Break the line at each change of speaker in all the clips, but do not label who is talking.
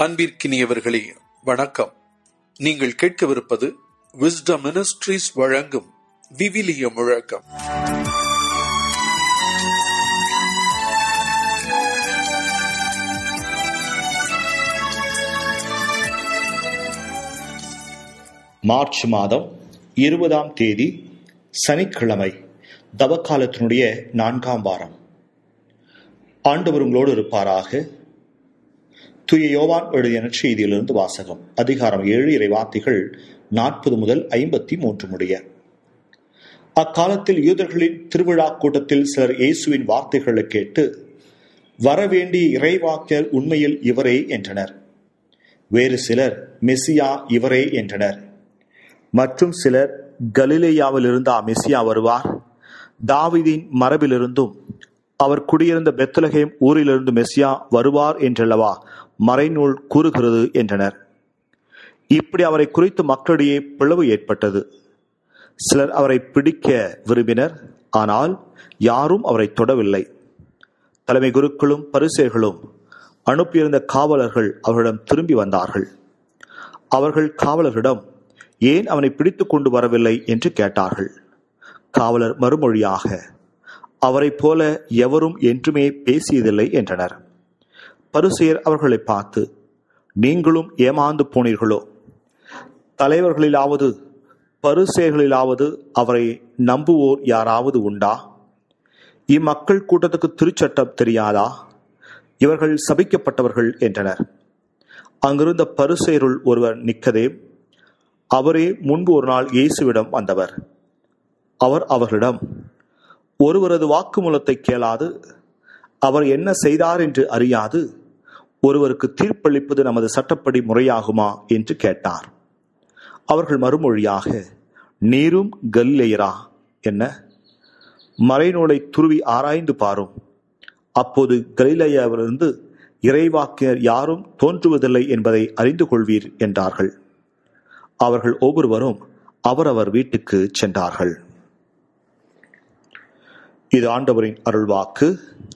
அன்பிற்கினியவர்களே வணக்கம் நீங்கள் கேட்கவிருப்பது விஸ்டம் மினிஸ்ட்ரீஸ் வழங்கும் விவிலிய முழக்கம்
மார்ச் மாதம் இருபதாம் தேதி சனிக்கிழமை தவக்காலத்தினுடைய நான்காம் வாரம் ஆண்டவர் உங்களோடு இருப்பாராக தூய யோவான் எழுதிய நற்செய்தியிலிருந்து வாசகம் அதிகாரம் ஏழு இறைவார்த்தைகள் நாற்பது முதல் ஐம்பத்தி மூன்று முடிய அக்காலத்தில் யூதர்களின் திருவிழா கூட்டத்தில் சிலர் இயேசுவின் வார்த்தைகளை கேட்டு வரவேண்டிய இறைவாக்கியர் உண்மையில் இவரே என்றனர் வேறு சிலர் மெசியா இவரே என்றனர் மற்றும் சிலர் கலிலேயாவிலிருந்து மெசியா வருவார் தாவிதின் மரபிலிருந்தும் அவர் குடியிருந்த பெத்தலகேம் ஊரிலிருந்து மெசியா வருவார் என்றல்லவா மறைநூல் கூறுகிறது என்றனர் இப்படி அவரை குறித்து மக்களிடையே பிளவு ஏற்பட்டது சிலர் அவரை பிடிக்க விரும்பினர் ஆனால் யாரும் அவரை தொடவில்லை தலைமை குருக்களும் பரிசேர்களும் அனுப்பியிருந்த காவலர்கள் அவர்களிடம் திரும்பி வந்தார்கள் அவர்கள் காவலர்களிடம் ஏன் அவனை பிடித்து கொண்டு வரவில்லை என்று கேட்டார்கள் காவலர் மறுமொழியாக அவரைப் போல எவரும் என்றுமே பேசியதில்லை என்றனர் பரிசெயர் அவர்களை பார்த்து நீங்களும் ஏமாந்து போனீர்களோ தலைவர்களிலாவது பரிசெயர்களிலாவது அவரை நம்புவோர் யாராவது உண்டா இம்மக்கள் கூட்டத்துக்கு திருச்சட்டம் தெரியாதா இவர்கள் சபிக்கப்பட்டவர்கள் என்றனர் அங்கிருந்த பரிசெயருள் ஒருவர் நிக்கதேம் அவரே முன்பு ஒரு நாள் இயேசுவிடம் வந்தவர் அவர் அவர்களிடம் ஒருவரது வாக்குமூலத்தை கேளாது அவர் என்ன செய்தார் என்று அறியாது ஒருவருக்கு தீர்ப்பளிப்பது நமது சட்டப்படி முறையாகுமா என்று கேட்டார் அவர்கள் மறுமொழியாக நீரும் கல்லேயரா என்ன மறைநூலை துருவி ஆராய்ந்து பாரும் அப்போது கலிலேயாவிலிருந்து இறைவாக்கியர் யாரும் தோன்றுவதில்லை என்பதை அறிந்து கொள்வீர் என்றார்கள் அவர்கள் ஒவ்வொருவரும் அவரவர் வீட்டுக்கு சென்றார்கள் இது ஆண்டவரின் அருள்வாக்கு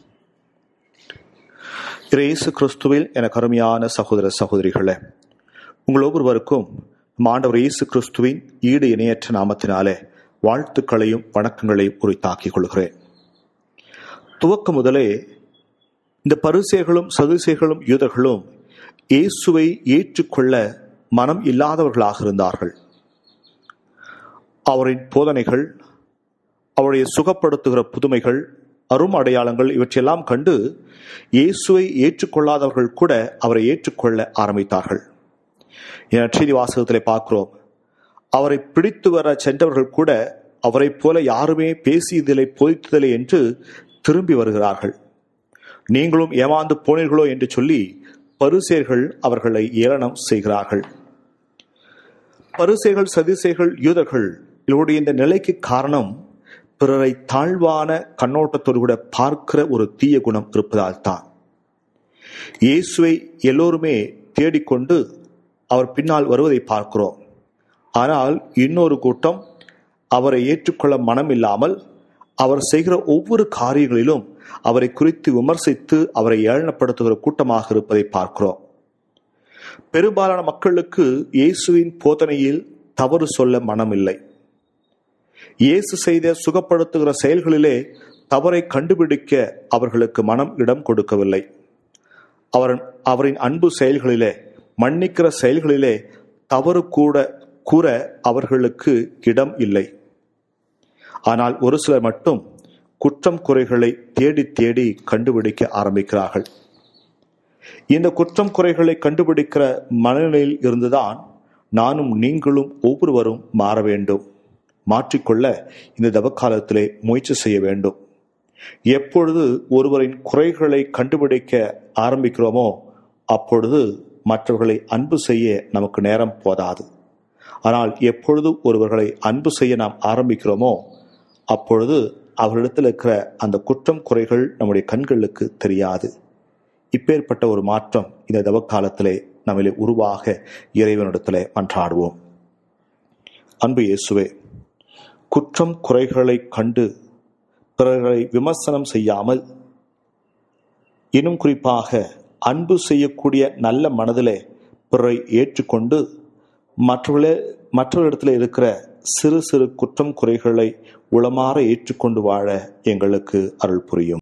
இயேசு கிறிஸ்துவில் என கருமையான சகோதர சகோதரிகளே உங்கள் ஒவ்வொருவருக்கும் ஆண்டவர் இயேசு கிறிஸ்துவின் ஈடு இணையற்ற நாமத்தினாலே வாழ்த்துக்களையும் வணக்கங்களையும் உரித்தாக்கிக் கொள்கிறேன் துவக்க முதலே இந்த பரிசைகளும் சதுசைகளும் யூதர்களும் இயேசுவை ஏற்றுக்கொள்ள மனம் இல்லாதவர்களாக இருந்தார்கள் அவரின் போதனைகள் அவருடைய சுகப்படுத்துகிற புதுமைகள் அரும் அடையாளங்கள் இவற்றையெல்லாம் கண்டு இயேசுவை ஏற்றுக்கொள்ளாதவர்கள் கூட அவரை ஏற்றுக்கொள்ள ஆரம்பித்தார்கள் நற்செய்தி வாசகத்தில் பார்க்கிறோம் அவரை பிடித்து வர சென்றவர்கள் கூட அவரைப் போல யாருமே பேசியதில்லை போதித்ததில்லை என்று திரும்பி வருகிறார்கள் நீங்களும் ஏமாந்து போனீர்களோ என்று சொல்லி பரிசேர்கள் அவர்களை ஏளனம் செய்கிறார்கள் பரிசைகள் சதிசைகள் யூதர்கள் இவருடைய இந்த நிலைக்கு காரணம் பிறரை தாழ்வான கண்ணோட்டத்தோடு கூட பார்க்கிற ஒரு தீய குணம் இருப்பதால் தான் இயேசுவை எல்லோருமே தேடிக்கொண்டு அவர் பின்னால் வருவதை பார்க்கிறோம் ஆனால் இன்னொரு கூட்டம் அவரை ஏற்றுக்கொள்ள மனம் இல்லாமல் அவர் செய்கிற ஒவ்வொரு காரியங்களிலும் அவரை குறித்து விமர்சித்து அவரை ஏளனப்படுத்துகிற கூட்டமாக இருப்பதை பார்க்கிறோம் பெரும்பாலான மக்களுக்கு இயேசுவின் போதனையில் தவறு சொல்ல மனமில்லை இயேசு செய்த சுகப்படுத்துகிற செயல்களிலே தவறை கண்டுபிடிக்க அவர்களுக்கு மனம் இடம் கொடுக்கவில்லை அவர் அவரின் அன்பு செயல்களிலே மன்னிக்கிற செயல்களிலே தவறு கூட கூற அவர்களுக்கு இடம் இல்லை ஆனால் ஒரு சிலர் மட்டும் குற்றம் குறைகளை தேடி தேடி கண்டுபிடிக்க ஆரம்பிக்கிறார்கள் இந்த குற்றம் குறைகளை கண்டுபிடிக்கிற மனநிலையில் இருந்துதான் நானும் நீங்களும் ஒவ்வொருவரும் மாற வேண்டும் மாற்றிக்கொள்ள இந்த தவக்காலத்திலே முயற்சி செய்ய வேண்டும் எப்பொழுது ஒருவரின் குறைகளை கண்டுபிடிக்க ஆரம்பிக்கிறோமோ அப்பொழுது மற்றவர்களை அன்பு செய்ய நமக்கு நேரம் போதாது ஆனால் எப்பொழுது ஒருவர்களை அன்பு செய்ய நாம் ஆரம்பிக்கிறோமோ அப்பொழுது அவர்களிடத்தில் இருக்கிற அந்த குற்றம் குறைகள் நம்முடைய கண்களுக்கு தெரியாது இப்பேற்பட்ட ஒரு மாற்றம் இந்த தவக்காலத்திலே நம்மளை உருவாக இறைவனிடத்திலே மன்றாடுவோம் அன்பு இயேசுவே குற்றம் குறைகளை கண்டு பிறர்களை விமர்சனம் செய்யாமல் இன்னும் குறிப்பாக அன்பு செய்யக்கூடிய நல்ல மனதிலே பிறரை ஏற்றுக்கொண்டு மற்றவர்களே மற்றவரிடத்தில் இருக்கிற சிறு சிறு குற்றம் குறைகளை உளமாற ஏற்றுக்கொண்டு வாழ எங்களுக்கு அருள் புரியும்